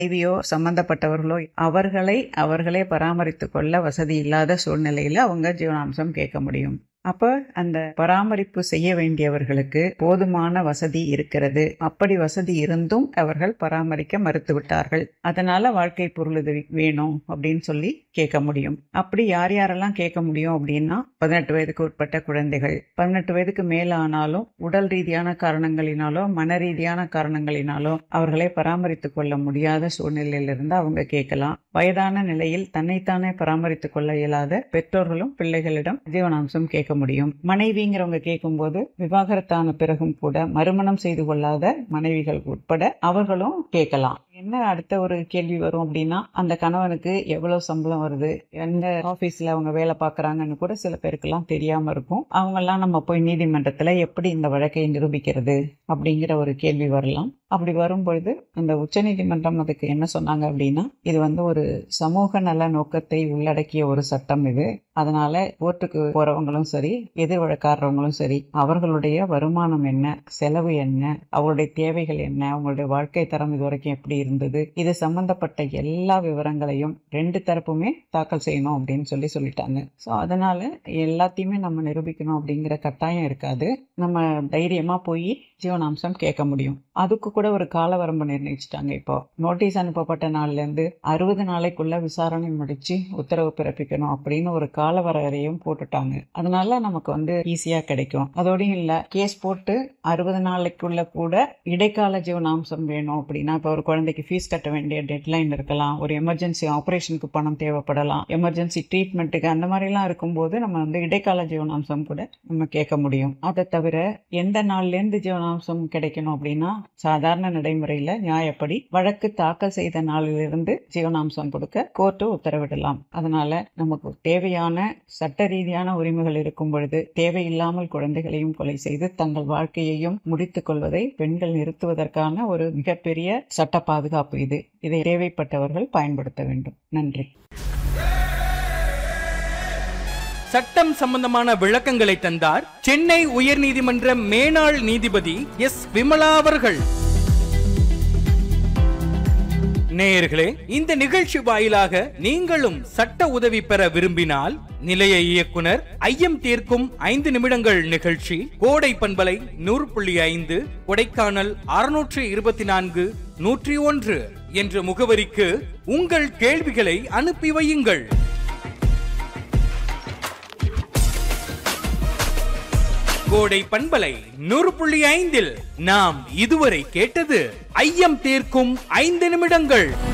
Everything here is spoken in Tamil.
மனைவியோ சம்பந்தப்பட்டவர்களோ அவர்களை அவர்களே பராமரித்துக் கொள்ள வசதி இல்லாத சூழ்நிலையில அவங்க ஜீவனாம்சம் கேட்க முடியும் அப்ப அந்த பராமரிப்பு செய்ய வேண்டியவர்களுக்கு போதுமான வசதி இருக்கிறது அப்படி வசதி இருந்தும் அவர்கள் பராமரிக்க மறுத்து விட்டார்கள் அதனால வாழ்க்கை பொருளுதவி வேணும் அப்படின்னு சொல்லி கேட்க முடியும் அப்படி யார் யாரெல்லாம் கேட்க முடியும் அப்படின்னா பதினெட்டு வயதுக்கு உட்பட்ட குழந்தைகள் பதினெட்டு வயதுக்கு மேல ஆனாலும் உடல் ரீதியான காரணங்களினாலோ மன ரீதியான காரணங்களினாலோ அவர்களை பராமரித்துக் கொள்ள முடியாத சூழ்நிலையிலிருந்து அவங்க கேட்கலாம் வயதான நிலையில் தன்னைத்தானே பராமரித்துக் கொள்ள இயலாத பெற்றோர்களும் பிள்ளைகளிடம் ஜீவனாம்சம் கேட்க முடியும் மனைவிங்கிறவங்க கேட்கும்போது விவாகரத்தான பிறகும் கூட மறுமணம் செய்து கொள்ளாத மனைவிகள் உட்பட அவர்களும் கேட்கலாம் என்ன அடுத்த ஒரு கேள்வி வரும் அப்படின்னா அந்த கணவனுக்கு எவ்வளவு சம்பளம் வருது எந்த ஆபீஸ்ல அவங்க வேலை பார்க்கறாங்கன்னு கூட சில பேருக்கெல்லாம் தெரியாம இருக்கும் அவங்கெல்லாம் நம்ம போய் நீதிமன்றத்துல எப்படி இந்த வழக்கை நிரூபிக்கிறது அப்படிங்கிற ஒரு கேள்வி வரலாம் அப்படி வரும்பொழுது அந்த உச்சநீதிமன்றம் அதுக்கு என்ன சொன்னாங்க அப்படின்னா இது வந்து ஒரு சமூக நல நோக்கத்தை உள்ளடக்கிய ஒரு சட்டம் இது அதனால கோர்ட்டுக்கு போறவங்களும் சரி எதிர் வழக்காடுறவங்களும் சரி அவர்களுடைய வருமானம் என்ன செலவு என்ன அவங்களுடைய தேவைகள் என்ன அவங்களுடைய வாழ்க்கை தரம் இது வரைக்கும் எப்படி இருந்தது இது சம்பந்தப்பட்ட எல்லா விவரங்களையும் ரெண்டு தரப்புமே தாக்கல் செய்யணும் அப்படின்னு சொல்லி சொல்லிட்டாங்க ஸோ அதனால எல்லாத்தையுமே நம்ம நிரூபிக்கணும் அப்படிங்கிற கட்டாயம் இருக்காது நம்ம தைரியமா போய் ஜீவனாம்சம் கேட்க முடியும் அதுக்கு கூட ஒரு கால வரம்பு நிர்ணயிச்சிட்டாங்க இப்போ நோட்டீஸ் அனுப்பப்பட்ட நாள்ல இருந்து அறுபது நாளைக்குள்ள விசாரணை முடிச்சு உத்தரவு பிறப்பிக்கணும் அப்படின்னு ஒரு கால வரையறையும் போட்டுட்டாங்க அதனால நமக்கு வந்து ஈஸியா கிடைக்கும் அதோடையும் இல்ல கேஸ் போட்டு அறுபது நாளைக்குள்ள கூட இடைக்கால ஜீவனாம்சம் வேணும் அப்படின்னா இப்போ ஒரு குழந்தைக்கு ஃபீஸ் கட்ட வேண்டிய டெட்லைன் இருக்கலாம் ஒரு எமர்ஜென்சி ஆபரேஷனுக்கு பணம் தேவைப்படலாம் எமர்ஜென்சி ட்ரீட்மெண்ட்டுக்கு அந்த மாதிரிலாம் இருக்கும்போது நம்ம வந்து இடைக்கால ஜீவனாம்சம் கூட நம்ம கேட்க முடியும் அதை தவிர எந்த நாள்ல இருந்து ஜீவனாம்சம் கிடைக்கணும் அப்படின்னா சாதாரண நடைமுறையில நியாயப்படி வழக்கு தாக்கல் செய்த நாளிலிருந்து ஜீவனாம்சம் கொடுக்க கோர்ட்டு உத்தரவிடலாம் அதனால நமக்கு தேவையான சட்ட ரீதியான உரிமைகள் இருக்கும் பொழுது தேவையில்லாமல் குழந்தைகளையும் கொலை செய்து தங்கள் வாழ்க்கையையும் முடித்துக் கொள்வதை பெண்கள் நிறுத்துவதற்கான ஒரு மிகப்பெரிய சட்ட பாதுகாப்பு இது இதை தேவைப்பட்டவர்கள் பயன்படுத்த வேண்டும் நன்றி சட்டம் சம்பந்தமான விளக்கங்களை தந்தார் சென்னை உயர்நீதிமன்ற மேனாள் நீதிபதி எஸ் விமலா அவர்கள் நேயர்களே இந்த நிகழ்ச்சி வாயிலாக நீங்களும் சட்ட உதவி பெற விரும்பினால் நிலைய இயக்குனர் ஐயம் தீர்க்கும் ஐந்து நிமிடங்கள் நிகழ்ச்சி கோடை பண்பலை நூறு புள்ளி ஐந்து கொடைக்கானல் அறுநூற்று இருபத்தி நான்கு நூற்றி ஒன்று என்ற முகவரிக்கு உங்கள் கேள்விகளை அனுப்பி வையுங்கள் கோடை பண்பலை நூறு புள்ளி ஐந்தில் நாம் இதுவரை கேட்டது ஐயம் தீர்க்கும் ஐந்து நிமிடங்கள்